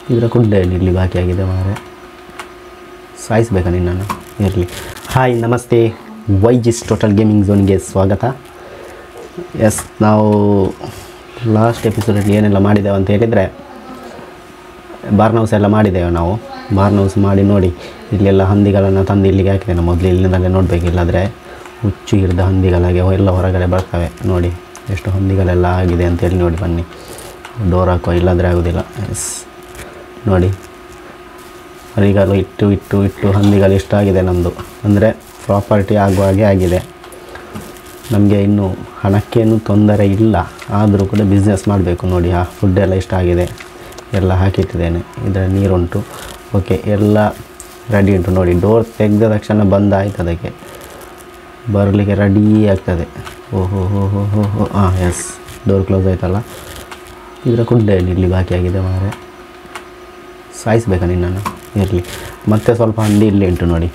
ಇದರ ಕುಡ್ಡೆ ಇಲ್ಲಿ ಬಾಕಿ ಆಗಿದೆ ಮಾರೆ ಸಾಯಿಸ್ಬೇಕಾ ನಿನ್ನನ್ನು ಇರಲಿ ಹಾಯ್ ನಮಸ್ತೆ ವೈಜಿಸ್ ಟೋಟಲ್ ಗೇಮಿಂಗ್ ಝೋನ್ಗೆ ಸ್ವಾಗತ ಎಸ್ ನಾವು ಲಾಸ್ಟ್ ಎಪಿಸೋಡಲ್ಲಿ ಏನೆಲ್ಲ ಮಾಡಿದ್ದೇವೆ ಅಂತ ಹೇಳಿದರೆ ಬಾರ್ನ್ ಹೌಸ್ ಎಲ್ಲ ಮಾಡಿದ್ದೇವೆ ನಾವು ಬಾರ್ನ್ ಹೌಸ್ ಮಾಡಿ ನೋಡಿ ಇಲ್ಲೆಲ್ಲ ಹಂದಿಗಳನ್ನು ತಂದು ಇಲ್ಲಿಗೆ ಹಾಕಿದ್ದೇನೆ ಮೊದಲು ಇಲ್ಲಿಂದಲೇ ನೋಡಬೇಕು ಇಲ್ಲಾಂದರೆ ಹುಚ್ಚು ಹಿಡಿದ ಹಂದಿಗಳಾಗೆ ಎಲ್ಲ ಹೊರಗಡೆ ಬರ್ತವೆ ನೋಡಿ ಎಷ್ಟು ಹಂದಿಗಳೆಲ್ಲ ಆಗಿದೆ ಅಂತೇಳಿ ನೋಡಿ ಬನ್ನಿ ಡೋರ್ ಹಾಕುವ ಇಲ್ಲಾಂದರೆ ಆಗೋದಿಲ್ಲ ಎಸ್ ನೋಡಿ ಹರಿಗಲು ಇಟ್ಟು ಇಟ್ಟು ಇಟ್ಟು ಹಂದಿಗಳು ಇಷ್ಟಾಗಿದೆ ನಮ್ಮದು ಅಂದರೆ ಪ್ರಾಪರ್ಟಿ ಆಗುವ ಹಾಗೆ ಆಗಿದೆ ನಮಗೆ ಇನ್ನೂ ಹಣಕ್ಕೇನು ತೊಂದರೆ ಇಲ್ಲ ಆದರೂ ಕೂಡ ಬಿಸ್ನೆಸ್ ಮಾಡಬೇಕು ನೋಡಿ ಆ ಫುಡ್ ಎಲ್ಲ ಇಷ್ಟ ಆಗಿದೆ ಎಲ್ಲ ಹಾಕಿಟ್ಟಿದ್ದೇನೆ ಇದರ ನೀರುಂಟು ಓಕೆ ಎಲ್ಲ ರೆಡಿ ಉಂಟು ನೋಡಿ ಡೋರ್ ತೆಗೆದ ತಕ್ಷಣ ಬಂದ್ ಆಯ್ತು ಅದಕ್ಕೆ ಬರಲಿಕ್ಕೆ ರೆಡಿ ಆಗ್ತದೆ ಓಹೋ ಹೋ ಹೋ ಹೋ ಹೋ ಹಾಂ ಎಸ್ ಡೋರ್ ಕ್ಲೋಸ್ ಆಯ್ತಲ್ಲ ಇದರ ಕುಡ್ಡೆ ಇಲ್ಲಿ ಬಾಕಿ ಆಗಿದೆ ಮಾರೆ ಸಾಯಿಸ್ಬೇಕಾ ನಿನ್ನನ್ನು ಇರಲಿ ಮತ್ತೆ ಸ್ವಲ್ಪ ಹಂದಿ ಇಲ್ಲಿ ಉಂಟು ನೋಡಿ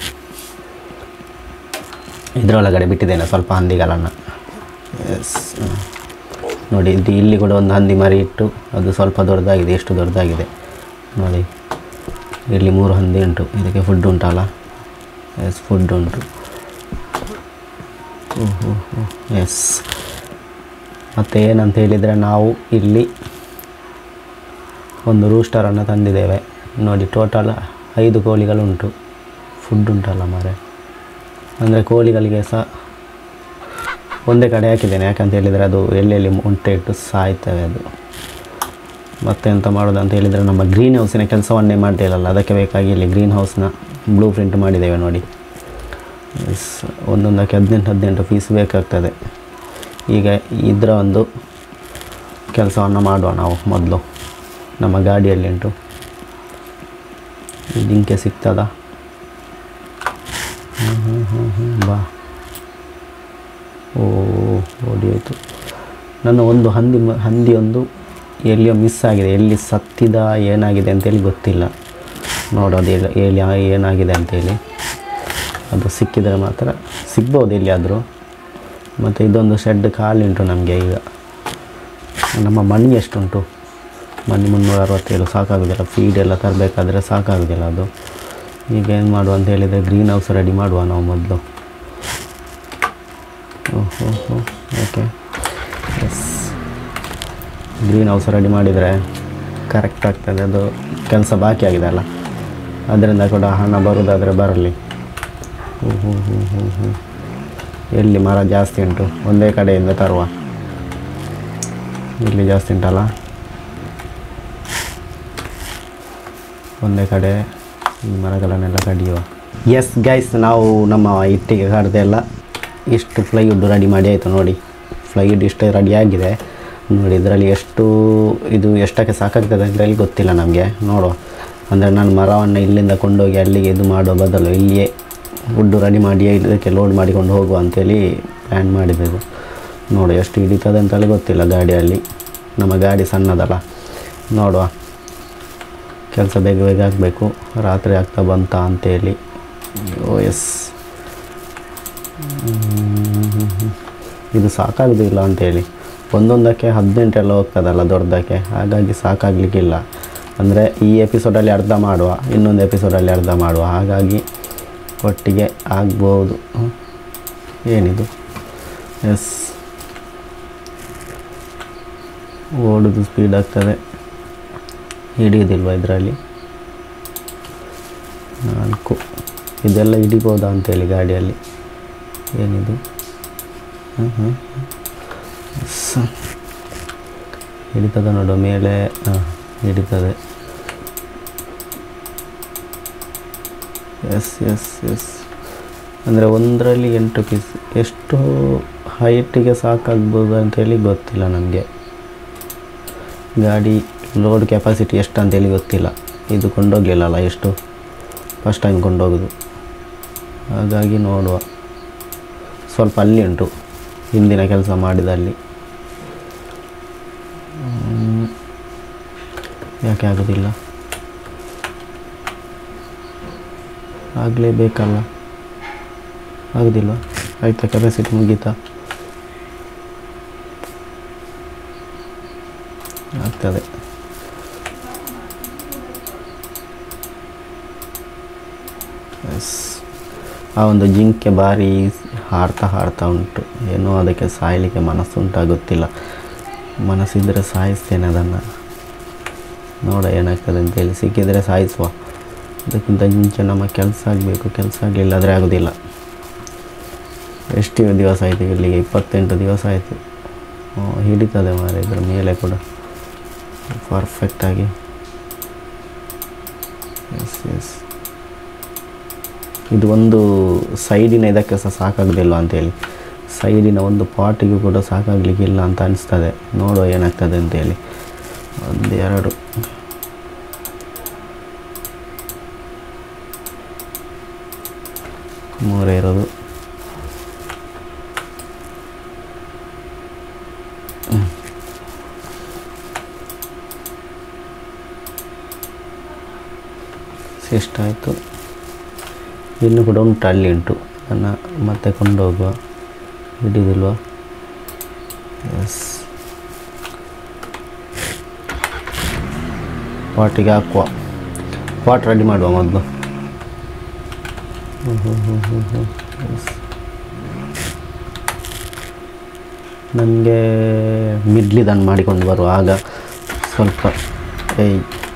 ಇದರೊಳಗಡೆ ಬಿಟ್ಟಿದ್ದೇನೆ ಸ್ವಲ್ಪ ಹಂದಿಗಳನ್ನು ಎಸ್ ನೋಡಿ ಇದು ಇಲ್ಲಿ ಕೂಡ ಒಂದು ಹಂದಿ ಮರಿ ಇಟ್ಟು ಅದು ಸ್ವಲ್ಪ ದೊಡ್ಡದಾಗಿದೆ ಎಷ್ಟು ದೊಡ್ಡದಾಗಿದೆ ನೋಡಿ ಇಲ್ಲಿ ಮೂರು ಹಂದಿ ಉಂಟು ಇದಕ್ಕೆ ಫುಡ್ ಉಂಟಲ್ಲ ಎಸ್ ಫುಡ್ ಉಂಟು ಓಹೋ ಎಸ್ ಮತ್ತು ಏನಂತ ಹೇಳಿದರೆ ನಾವು ಇಲ್ಲಿ ಒಂದು ರೂಸ್ಟರನ್ನು ತಂದಿದ್ದೇವೆ ನೋಡಿ ಟೋಟಲ್ ಐದು ಕೋಳಿಗಳುಂಟು ಫುಡ್ ಉಂಟಲ್ಲ ಮಾರೆ ಅಂದರೆ ಕೋಳಿಗಳಿಗೆ ಸಹ ಒಂದೇ ಕಡೆ ಹಾಕಿದ್ದೇನೆ ಯಾಕಂತ ಹೇಳಿದರೆ ಅದು ಎಲ್ಲೆಲ್ಲಿ ಮೊಟ್ಟೆ ಇಟ್ಟು ಸಾಯ್ತವೆ ಅದು ಮತ್ತೆ ಎಂತ ಮಾಡೋದು ಅಂತ ಹೇಳಿದರೆ ನಮ್ಮ ಗ್ರೀನ್ ಹೌಸಿನ ಕೆಲಸವನ್ನೇ ಮಾಡ್ತಿಲ್ಲಲ್ಲ ಅದಕ್ಕೆ ಬೇಕಾಗಿ ಇಲ್ಲಿ ಗ್ರೀನ್ ಹೌಸ್ನ ಬ್ಲೂ ಪ್ರಿಂಟ್ ಮಾಡಿದ್ದೇವೆ ನೋಡಿ ಎಸ್ ಒಂದೊಂದಕ್ಕೆ ಹದಿನೆಂಟು ಹದಿನೆಂಟು ಪೀಸ್ ಬೇಕಾಗ್ತದೆ ಈಗ ಇದರ ಒಂದು ಕೆಲಸವನ್ನು ಮಾಡುವ ನಾವು ಮೊದಲು ನಮ್ಮ ಗಾಡಿಯಲ್ಲಿ ಉಂಟು ಜಿಂಕೆ ಸಿಗ್ತದಾ ಹ್ಞೂ ಹ್ಞೂ ಹ್ಞೂ ಹ್ಞೂ ಬಾ ಓ ಓಡಿಯೋಯ್ತು ನನ್ನ ಒಂದು ಹಂದಿ ಮ ಹಂದಿ ಒಂದು ಎಲ್ಲಿಯೋ ಮಿಸ್ ಆಗಿದೆ ಎಲ್ಲಿ ಸತ್ತಿದ ಏನಾಗಿದೆ ಅಂತೇಳಿ ಗೊತ್ತಿಲ್ಲ ನೋಡೋದು ಎಲ್ಲಿ ಎಲ್ಲಿ ಏನಾಗಿದೆ ಅಂತೇಳಿ ಅದು ಸಿಕ್ಕಿದರೆ ಮಾತ್ರ ಸಿಗ್ಬೋದು ಎಲ್ಲಿಯಾದರೂ ಮತ್ತು ಇದೊಂದು ಶೆಡ್ ಖಾಲಿ ಉಂಟು ನಮಗೆ ಈಗ ನಮ್ಮ ಮಣ್ಣು ಎಷ್ಟುಂಟು ಮಣ್ಣು ಮುನ್ನೂರ ಅರವತ್ತೇಳು ಸಾಕಾಗೋದಿಲ್ಲ ಫೀಡ್ ಎಲ್ಲ ತರಬೇಕಾದ್ರೆ ಸಾಕಾಗೋದಿಲ್ಲ ಅದು ಈಗ ಏನು ಮಾಡುವ ಅಂತ ಹೇಳಿದರೆ ಗ್ರೀನ್ ಹೌಸ್ ರೆಡಿ ಮಾಡುವ ನಾವು ಮೊದಲು ಓಹೋ ಹೋ okay yes green house ready ಮಾಡಿದರೆ ಕರೆಕ್ಟ್ ಆಗ್ತದೆ ಅದು ಕೆಲಸ ಬಾಕಿ ಆಗಿದೆ ಅಲ್ಲ ಅದರಿಂದ ಕೂಡ ಹಣ ಬರೋದಾದರೆ ಬರಲಿ ಹ್ಞೂ ಹ್ಞೂ ಹ್ಞೂ ಹ್ಞೂ ಹ್ಞೂ ಎಲ್ಲಿ ಮರ ಜಾಸ್ತಿ ಉಂಟು ಒಂದೇ ಕಡೆಯಿಂದ ತರುವ ಇಲ್ಲಿ ಜಾಸ್ತಿ ಉಂಟಲ್ಲ ಒಂದೇ ಕಡೆ ಈ ಮರಗಳನ್ನೆಲ್ಲ ಕಡಿಯುವ ಎಸ್ ಗೈಸ್ ನಾವು ನಮ್ಮ ಇಟ್ಟಿಗೆ ಕಡ್ದೆಲ್ಲ ಇಷ್ಟು ಫ್ಲೈವುಡ್ ರೆಡಿ ಮಾಡಿ ಆಯಿತು ನೋಡಿ ಫ್ಲೈವುಡ್ ಇಷ್ಟು ರೆಡಿ ಆಗಿದೆ ನೋಡಿ ಇದರಲ್ಲಿ ಎಷ್ಟು ಇದು ಎಷ್ಟಕ್ಕೆ ಸಾಕಾಗ್ತದೆ ಅಂತೇಳಿ ಗೊತ್ತಿಲ್ಲ ನಮಗೆ ನೋಡುವ ಅಂದರೆ ನಾನು ಮರವನ್ನು ಇಲ್ಲಿಂದ ಕೊಂಡೋಗಿ ಅಲ್ಲಿಗೆ ಇದು ಮಾಡೋ ಬದಲು ಇಲ್ಲಿಯೇ ವುಡ್ಡು ರೆಡಿ ಮಾಡಿ ಇದಕ್ಕೆ ಲೋಡ್ ಮಾಡಿಕೊಂಡು ಹೋಗುವ ಅಂತೇಳಿ ಪ್ಲ್ಯಾನ್ ಮಾಡಿದ್ದೆವು ನೋಡು ಎಷ್ಟು ಹಿಡಿತದೆ ಅಂತೇಳಿ ಗೊತ್ತಿಲ್ಲ ಗಾಡಿಯಲ್ಲಿ ನಮ್ಮ ಗಾಡಿ ಸಣ್ಣದಲ್ಲ ನೋಡುವ ಕೆಲಸ ಬೇಗ ಬೇಗ ಆಗಬೇಕು ರಾತ್ರಿ ಆಗ್ತಾ ಬಂತ ಅಂತೇಳಿ ಓ ಎಸ್ ಇದು ಸಾಕಾಗೋದಿಲ್ಲ ಅಂತೇಳಿ ಒಂದೊಂದಕ್ಕೆ ಹದಿನೆಂಟೆಲ್ಲ ಹೋಗ್ತದಲ್ಲ ದೊಡ್ಡದಕ್ಕೆ ಹಾಗಾಗಿ ಸಾಕಾಗಲಿಕ್ಕಿಲ್ಲ ಅಂದರೆ ಈ ಎಪಿಸೋಡಲ್ಲಿ ಅರ್ಧ ಮಾಡುವ ಇನ್ನೊಂದು ಎಪಿಸೋಡಲ್ಲಿ ಅರ್ಧ ಮಾಡುವ ಹಾಗಾಗಿ ಒಟ್ಟಿಗೆ ಆಗ್ಬೋದು ಹ್ಮ್. ಏನಿದು ಎಸ್ ಓಡೋದು ಸ್ಪೀಡ್ ಆಗ್ತದೆ ಹಿಡಿಯೋದಿಲ್ವ ಇದರಲ್ಲಿ ನಾಲ್ಕು ಇದೆಲ್ಲ ಹಿಡಿಬೋದಾ ಅಂತೇಳಿ ಗಾಡಿಯಲ್ಲಿ ಏನಿದು ಹ್ಞೂ ಹ್ಞೂ ಸ ಹಿಡಿತದ ನೋಡು ಮೇಲೆ ಹಾಂ ಹಿಡಿತದೆ ಎಸ್ ಎಸ್ ಎಸ್ ಅಂದರೆ ಒಂದರಲ್ಲಿ ಎಂಟು ಪೀಸ್ ಎಷ್ಟು ಹೈಟಿಗೆ ಸಾಕಾಗ್ಬೋದು ಅಂತೇಳಿ ಗೊತ್ತಿಲ್ಲ ನನಗೆ ಗಾಡಿ ಲೋಡ್ ಕೆಪಾಸಿಟಿ ಎಷ್ಟು ಅಂತೇಳಿ ಗೊತ್ತಿಲ್ಲ ಇದು ಕೊಂಡೋಗಲಿಲ್ಲಲ್ಲ ಎಷ್ಟು ಫಸ್ಟ್ ಟೈಮ್ ಕೊಂಡೋಗೋದು ಹಾಗಾಗಿ ನೋಡುವ ಸ್ವಲ್ಪ ಅಲ್ಲಿ ಉಂಟು ಹಿಂದಿನ ಕೆಲಸ ಮಾಡಿದಲ್ಲಿ ಹ್ಮ್. ಯಾಕೆ ಆಗೋದಿಲ್ಲ ಆಗಲೇಬೇಕಲ್ಲ ಆಗೋದಿಲ್ಲ ಆಯಿತಾ ಕೆಪಾಸಿಟಿ ಮುಗೀತಾ ಆಗ್ತದೆ ಎಸ್ ಆ ಒಂದು ಜಿಂಕೆ ಭಾರಿ ಹಾಡ್ತಾ ಹಾಡ್ತಾ ಉಂಟು ಏನೋ ಅದಕ್ಕೆ ಸಾಯಲಿಕ್ಕೆ ಮನಸ್ಸುಂಟಾ ಗೊತ್ತಿಲ್ಲ ಮನಸ್ಸಿದ್ದರೆ ಸಾಯಿಸ್ತೇನೆ ಅದನ್ನು ನೋಡ ಏನಾಗ್ತದೆ ಅಂತೇಳಿ ಸಿಕ್ಕಿದರೆ ಸಾಯಿಸುವ ಅದಕ್ಕಿಂತ ಮುಂಚೆ ನಮ್ಮ ಕೆಲಸ ಆಗಬೇಕು ಕೆಲಸ ಆಗಲಿಲ್ಲ ಆದರೆ ಆಗೋದಿಲ್ಲ ಎಷ್ಟು ದಿವಸ ಆಯಿತು ಇಲ್ಲಿಗೆ ಇಪ್ಪತ್ತೆಂಟು ದಿವಸ ಆಯಿತು ಹಿಡಿತದೆ ಮಾರೆ ಇದ್ರ ಮೇಲೆ ಕೂಡ ಪರ್ಫೆಕ್ಟಾಗಿ ಎಸ್ ಎಸ್ ಇದು ಒಂದು ಸೈಡಿನ ಇದಕ್ಕೆ ಸಹ ಸಾಕಾಗೋದಿಲ್ಲ ಅಂತೇಳಿ ಸೈಡಿನ ಒಂದು ಪಾಟಿಗೂ ಕೂಡ ಸಾಕಾಗಲಿಕ್ಕಿಲ್ಲ ಅಂತ ಅನಿಸ್ತದೆ ನೋಡುವ ಏನಾಗ್ತದೆ ಅಂತೇಳಿ ಒಂದು ಎರಡು ಮೂರೇ ಇರೋದು ಹ್ಮ್. ಎಷ್ಟಾಯಿತು ಇನ್ನು ಕೂಡ ಉಂಟು ಅಲ್ಲಿ ಉಂಟು ಅದನ್ನು ಮತ್ತೆ ಕೊಂಡೋಗುವ ಹಿಡಿದಿಲ್ವಾ ಎಸ್ ಪಾಟಿಗೆ ಹಾಕುವ ಪಾಟ್ ರೆಡಿ ಮಾಡುವ ಮೊದಲು ನನಗೆ ಮಿಡ್ಲಿದನ್ನು ಮಾಡಿಕೊಂಡು ಬರುವ ಆಗ ಸ್ವಲ್ಪ ಏಯ್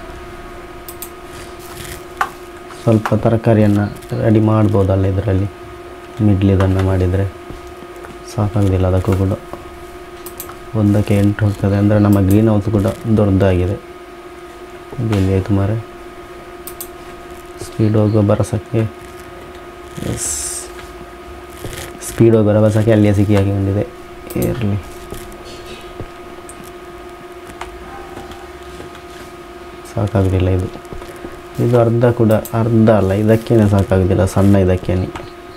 ಸ್ವಲ್ಪ ತರಕಾರಿಯನ್ನು ರೆಡಿ ಮಾಡ್ಬೋದಲ್ಲ ಇದರಲ್ಲಿ ಮಿಡ್ಲಿದನ್ನು ಮಾಡಿದರೆ ಸಾಕಾಗೋದಿಲ್ಲ ಅದಕ್ಕೂ ಕೂಡ ಒಂದಕ್ಕೆ ಎಂಟು ಹೋಗ್ತದೆ ಅಂದರೆ ನಮ್ಮ ಗ್ರೀನ್ ಹೌಸ್ ಕೂಡ ದೊಡ್ಡದಾಗಿದೆ ಇದು ಎಲ್ಲಿ ಆಯಿತು ಮಾರೆ ಸ್ಪೀಡ್ ಹೋಗುವ ಬರಸಕ್ಕೆ ಎಸ್ ಸ್ಪೀಡ್ ಹೋಗುವ ರಭಸಕ್ಕೆ ಅಲ್ಲಿಯೇ ಸಿಕ್ಕಿಯಾಗಿ ಬಂದಿದೆ ಇರಲಿ ಸಾಕಾಗೋದಿಲ್ಲ ಇದು ಇದು ಅರ್ಧ ಕೂಡ ಅರ್ಧ ಅಲ್ಲ ಇದಕ್ಕೇನೆ ಸಾಕಾಗೋದಿಲ್ಲ ಸಣ್ಣ ಇದಕ್ಕೇನೆ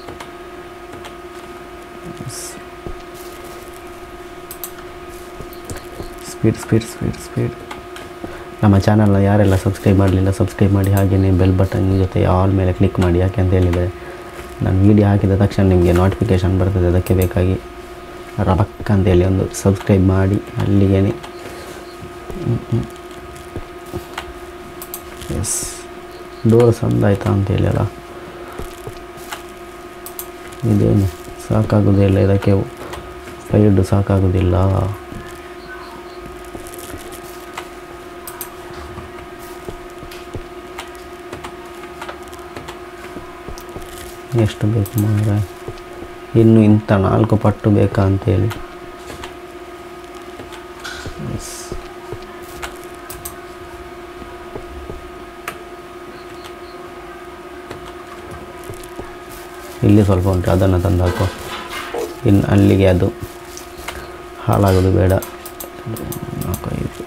ಸ್ಪೀಡ್ ಸ್ಪೀಡ್ ಸ್ಪೀಡ್ ಸ್ಪೀಡ್ ನಮ್ಮ ಚಾನಲ್ನ ಯಾರೆಲ್ಲ ಸಬ್ಸ್ಕ್ರೈಬ್ ಮಾಡಲಿಲ್ಲ ಸಬ್ಸ್ಕ್ರೈಬ್ ಮಾಡಿ ಹಾಗೆಯೇ ಬೆಲ್ ಬಟನ್ ಜೊತೆ ಆಲ್ ಮೇಲೆ ಕ್ಲಿಕ್ ಮಾಡಿ ಯಾಕೆ ಅಂತ ಹೇಳಿದರೆ ನಾನು ವೀಡಿಯೋ ಹಾಕಿದ ತಕ್ಷಣ ನಿಮಗೆ ನೋಟಿಫಿಕೇಷನ್ ಬರ್ತದೆ ಅದಕ್ಕೆ ಬೇಕಾಗಿ ರಬಕ್ ಅಂತೇಳಿ ಒಂದು ಸಬ್ಸ್ಕ್ರೈಬ್ ಮಾಡಿ ಅಲ್ಲಿಗೇನೆ ಎಸ್ ಡೋರ್ ಸಂದಾಯ್ತಾ ಅಂತೇಳಿ ಅಲ್ಲ ಇದೇನು ಸಾಕಾಗೋದಿಲ್ಲ ಇದಕ್ಕೆ ಫೈಡ್ ಸಾಕಾಗೋದಿಲ್ಲ ಎಷ್ಟು ಬೇಕು ಮಾರ ಇನ್ನು ಇಂಥ ನಾಲ್ಕು ಪಟ್ಟು ಬೇಕಾ ಅಂತೇಳಿ ಎಸ್ ಇಲ್ಲಿ ಸ್ವಲ್ಪ ಉಂಟು ಅದನ್ನು ತಂದು ಹಾಕುವ ಇನ್ನು ಅಲ್ಲಿಗೆ ಅದು ಹಾಳಾಗೋದು ಬೇಡ ನಾಲ್ಕು ಐದು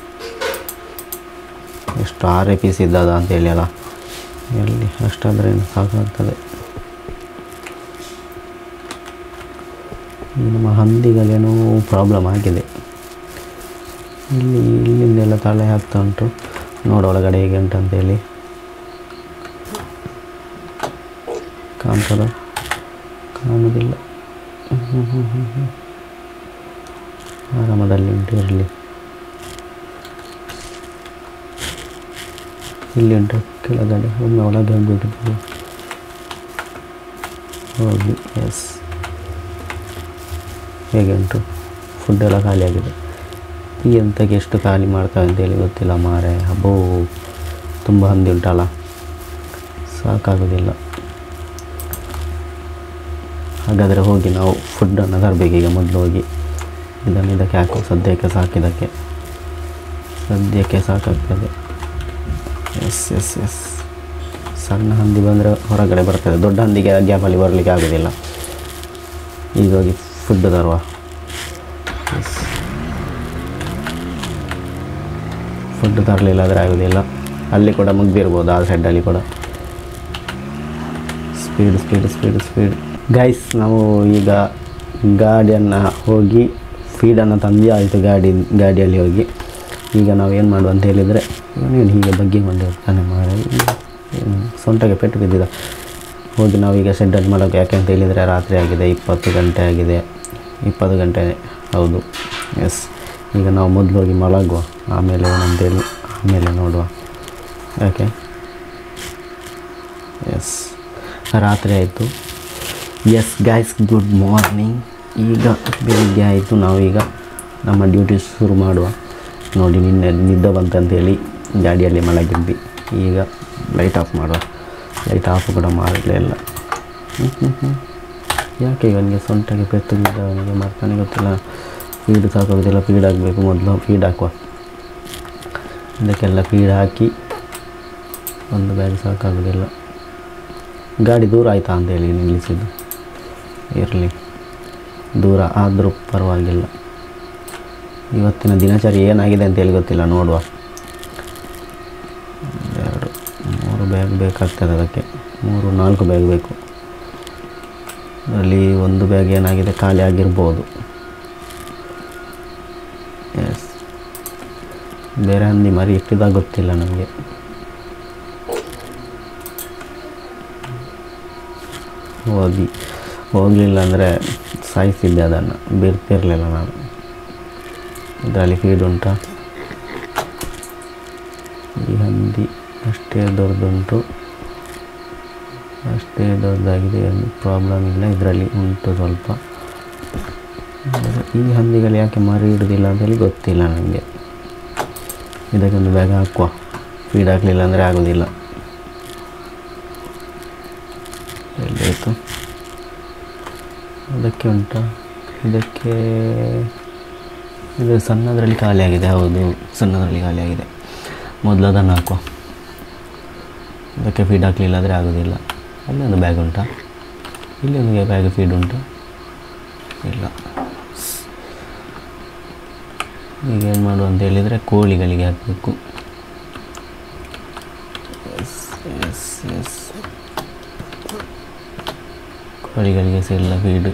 ಎಷ್ಟು ಆರೇ ಪೀಸ್ ಇದ್ದದ ಅಂತೇಳಿ ಅಲ್ಲ ಎಲ್ಲಿ ಅಷ್ಟಾದರೆ ಸಾಕಾಗ್ತದೆ ಈ ನಮ್ಮ ಹಂದಿಗಲೇನೋ ಪ್ರಾಬ್ಲಮ್ ಆಗಿದೆ ಇಲ್ಲಿ ಇಲ್ಲಿಂದೆಲ್ಲ ತಲೆ ಹಾಕ್ತಾ ಉಂಟು ನೋಡು ಒಳಗಡೆ ಹೇಗೆ ಉಂಟು ಅಂತೇಳಿ ಕಾಣ್ತದ ಕಾಣುವುದಿಲ್ಲ ಹ್ಮ್, ಹ್ಮ್, ಹ್ಮ್, ಹ್ಮ್. ಆರಾಮದಲ್ಲಿ ಉಂಟು ಇರಲಿ ಇಲ್ಲಿ ಉಂಟು ಕೆಳಗಡೆ ಒಮ್ಮೆ ಒಳಗೆ ಹೋಗ್ಬಿಟ್ಟು ಹೋಗಿ ಎಸ್ ಹೇಗೆ ಉಂಟು ಫುಡ್ ಎಲ್ಲ ಖಾಲಿ ಆಗಿದೆ ಈ ಎಂತಕ್ಕೆ ಎಷ್ಟು ಖಾಲಿ ಮಾಡ್ತಾವೆ ಅಂತೇಳಿ ಗೊತ್ತಿಲ್ಲ ಮಾರೆ ಅಬ್ಬೋ ತುಂಬ ಹಂದಿ ಉಂಟಲ್ಲ ಸಾಕಾಗೋದಿಲ್ಲ ಹಾಗಾದರೆ ಹೋಗಿ ನಾವು ಫುಡ್ಡನ್ನು ತರಬೇಕು ಈಗ ಮೊದಲು ಹೋಗಿ ಇದನ್ನು ಇದಕ್ಕೆ ಹಾಕೋ ಸದ್ಯಕ್ಕೆ ಸಾಕಿದ್ದಕ್ಕೆ ಸದ್ಯಕ್ಕೆ ಸಾಕಾಗ್ತದೆ ಎಸ್ ಎಸ್ ಎಸ್ ಸಣ್ಣ ಹಂದಿ ಬಂದರೆ ಹೊರಗಡೆ ಬರ್ತದೆ ದೊಡ್ಡ ಹಂದಿಗೆ ಗ್ಯಾಪಲ್ಲಿ ಬರಲಿಕ್ಕೆ ಆಗೋದಿಲ್ಲ ಈಗ ಹೋಗಿ ಫುಡ್ ತರುವ ಎಸ್ ಫುಡ್ ತರಲಿಲ್ಲ ಆದರೆ ಆಗೋದಿಲ್ಲ ಅಲ್ಲಿ ಕೂಡ ಮುಗ್ದಿರ್ಬೋದು ಆ ಸೈಡಲ್ಲಿ ಕೂಡ speed speed speed speed guys ನಾವು ಈಗ ಗಾಡಿಯನ್ನು ಹೋಗಿ ಫೀಡನ್ನು ತಂದು ಆಯಿತು ಗಾಡಿ ಗಾಡಿಯಲ್ಲಿ ಹೋಗಿ ಈಗ ನಾವು ಏನು ಮಾಡುವ ಅಂತ ಹೇಳಿದರೆ ನೀನು ಹೀಗೆ ಬಗ್ಗಿಕೊಂಡು ಹೋಗ್ತಾನೆ ಮಾಡಿ ಸೊಂಟಗೆ ಪೆಟ್ಟು ಬಿದ್ದಿದ ಹೋಗಿ ನಾವೀಗ ಶೆಡ್ಡಲ್ಲಿ ಮಾಡೋಕೆ ಯಾಕೆ ಅಂತ ಹೇಳಿದರೆ ರಾತ್ರಿ ಆಗಿದೆ ಇಪ್ಪತ್ತು ಗಂಟೆ ಆಗಿದೆ ಇಪ್ಪತ್ತು ಗಂಟೆ ಹೌದು ಎಸ್ ಈಗ ನಾವು ಮೊದಲು ಹೋಗಿ ಮಲಗುವ ಆಮೇಲೆ ಏನಂತೇಳಿ ಆಮೇಲೆ ನೋಡುವ ಯಾಕೆ ಎಸ್ ರಾತ್ರಿ ಆಯಿತು ಎಸ್ ಗಾಯ್ಸ್ ಗುಡ್ ಮಾರ್ನಿಂಗ್ ಈಗ ಬೆಳಿಗ್ಗೆ ಆಯಿತು ನಾವೀಗ ನಮ್ಮ ಡ್ಯೂಟಿ ಶುರು ಮಾಡುವ ನೋಡಿ ನಿನ್ನೆ ನಿದ್ದೆ ಬಂತಂತೇಳಿ ಗಾಡಿಯಲ್ಲಿ ಮಲಗಿದ್ವಿ ಈಗ ಲೈಟ್ ಆಫ್ ಮಾಡುವ ಲೈಟ್ ಆಫ್ ಕೂಡ ಮಾಡಲೇ ಇಲ್ಲ ಹ್ಮ್, ಹ್ಮ್, ಹ್ಮ್. ಯಾಕೆ ಇವನಿಗೆ ಸೊಂಟಗೆ ಪೆಟ್ಟು ಬಿದ್ದ ಅವನಿಗೆ ಮಾಡ್ತಾನೆ ಗೊತ್ತಿಲ್ಲ ಫೀಡ್ ಸಾಕಾಗೋದಿಲ್ಲ ಫೀಡ್ ಹಾಕಬೇಕು ಮೊದಲು ಫೀಡ್ ಹಾಕುವ ಇದಕ್ಕೆಲ್ಲ ಫೀಡ್ ಹಾಕಿ ಒಂದು ಬ್ಯಾಗ್ ಸಾಕಾಗೋದಿಲ್ಲ ಗಾಡಿ ದೂರ ಆಯಿತಾ ಅಂತೇಳಿ ನಿಲ್ಲಿಸಿದ್ದು ಇರಲಿ ದೂರ ಆದರೂ ಪರವಾಗಿಲ್ಲ ಇವತ್ತಿನ ದಿನಚರಿ ಏನಾಗಿದೆ ಅಂತೇಳಿ ಗೊತ್ತಿಲ್ಲ ನೋಡುವ ಎರಡು ಮೂರು ಬ್ಯಾಗ್ ಬೇಕಾಗ್ತದೆ ಅದಕ್ಕೆ ಮೂರು ನಾಲ್ಕು ಬ್ಯಾಗ್ ಬೇಕು ಅದರಲ್ಲಿ ಒಂದು ಬ್ಯಾಗ್ ಏನಾಗಿದೆ ಖಾಲಿ ಆಗಿರ್ಬೋದು ಎಸ್ ಬೇರೆ ಹಂದಿ ಮರಿ ಇಟ್ಟಿದಾಗ ಗೊತ್ತಿಲ್ಲ ನನಗೆ ಹೋಗಿ ಹೋಗಲಿಲ್ಲ ಅಂದರೆ ಸಾಯಿಸಿದ್ದೆ ಅದನ್ನು ಬಿಡ್ತಿರಲಿಲ್ಲ ನಾನು ಇದರಲ್ಲಿ ಫೀಡ್ ಉಂಟಾ ಈ ಹಂದಿ ಅಷ್ಟೇ ದೊಡ್ಡದುಂಟು ಅಷ್ಟೇ ದೊಡ್ಡದಾಗಿದೆ ಏನು ಪ್ರಾಬ್ಲಮ್ ಇಲ್ಲ ಇದರಲ್ಲಿ ಉಂಟು ಸ್ವಲ್ಪ ಆದರೆ ಈ ಹಂದಿಗಳು ಯಾಕೆ ಮರಿ ಹಿಡಿದಿಲ್ಲ ಅಂತೇಳಿ ಗೊತ್ತಿಲ್ಲ ನನಗೆ ಇದಕ್ಕೊಂದು ಬ್ಯಾಗ್ ಹಾಕುವ ಫೀಡ್ ಹಾಕಲಿಲ್ಲ ಅಂದರೆ ಆಗೋದಿಲ್ಲ ಎಲ್ಲಾಯಿತು ಅದಕ್ಕೆ ಉಂಟಾ ಇದಕ್ಕೆ ಇದು ಸಣ್ಣದರಲ್ಲಿ ಖಾಲಿಯಾಗಿದೆ ಹೌದು ಸಣ್ಣದರಲ್ಲಿ ಖಾಲಿಯಾಗಿದೆ ಮೊದಲು ಅದನ್ನು ಹಾಕುವ ಅದಕ್ಕೆ ಫೀಡ್ ಹಾಕಲಿಲ್ಲ ಆದರೆ ಆಗೋದಿಲ್ಲ ಅಲ್ಲಿ ಒಂದು ಬ್ಯಾಗ್ ಉಂಟಾ ಇಲ್ಲಿ ಒಂದು ಬ್ಯಾಗ್ ಫೀಡ್ ಉಂಟು ಇಲ್ಲ ಈಗ ಏನು ಮಾಡು ಅಂತ ಹೇಳಿದರೆ ಕೋಳಿಗಳಿಗೆ ಹಾಕಬೇಕು ಎಸ್ ಎಸ್ ಎಸ್ ಕೋಳಿಗಳಿಗೆ ಸಹ ಇಲ್ಲ ಫೀಡ್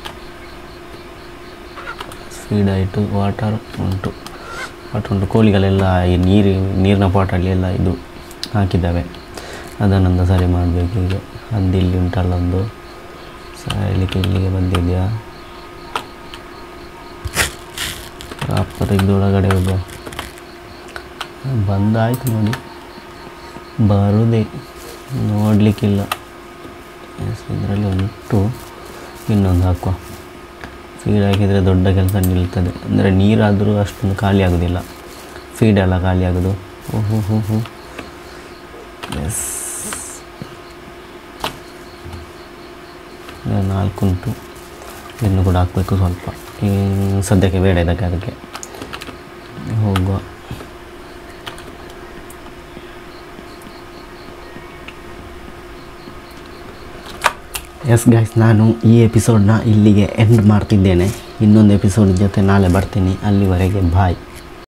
ಫೀಡ್ ಆಯಿತು ವಾಟರ್ ಉಂಟು ವಾಟರ್ ಉಂಟು ಕೋಳಿಗಳೆಲ್ಲ ಈ ನೀರು ನೀರಿನ ಪಾಟಲ್ಲಿ ಎಲ್ಲ ಇದು ಹಾಕಿದ್ದಾವೆ ಅದನ್ನೊಂದು ಸರಿ ಮಾಡಬೇಕು ಈಗ ಹಂದಿ ಇಲ್ಲಿ ಉಂಟಲ್ಲ ಒಂದು ಸಾಯಲಿಕ್ಕೆ ಇಲ್ಲಿಗೆ ಬಂದಿದೆಯಾ ಅಪ್ಪ ತೆಗೆದು ಒಳಗಡೆ ಹೋಗುವ ಬಂದಾಯ್ತು ನೋಡಿ ಬರುದೇ ನೋಡಲಿಕ್ಕಿಲ್ಲ ಎಸ್ ಇದರಲ್ಲಿ ಉಂಟು ಇನ್ನೊಂದು ಹಾಕುವ ಫೀಡ್ ಹಾಕಿದರೆ ದೊಡ್ಡ ಕೆಲಸ ನಿಲ್ತದೆ ಅಂದರೆ ನೀರಾದರೂ ಅಷ್ಟೊಂದು ಖಾಲಿ ಆಗೋದಿಲ್ಲ ಫೀಡ್ ಎಲ್ಲ ಖಾಲಿ ಆಗೋದು ಓಹೋ ಹೋ ಹೋ ಎಸ್ ನಾಲ್ಕು ಉಂಟು ಇನ್ನು ಕೂಡ ಹಾಕಬೇಕು ಸ್ವಲ್ಪ ಈ ಸದ್ಯಕ್ಕೆ ಬೇಡ ಇದಕ್ಕೆ ಅದಕ್ಕೆ ಹೋಗುವ ಎಸ್ ಗೈಸ್ ನಾನು ಈ ಎಪಿಸೋಡ್ನ ಇಲ್ಲಿಗೆ ಎಂಡ್ ಮಾಡ್ತಿದ್ದೇನೆ ಇನ್ನೊಂದು ಎಪಿಸೋಡ್ ಜೊತೆ ನಾಳೆ ಬರ್ತೀನಿ ಅಲ್ಲಿವರೆಗೆ ಬಾಯ್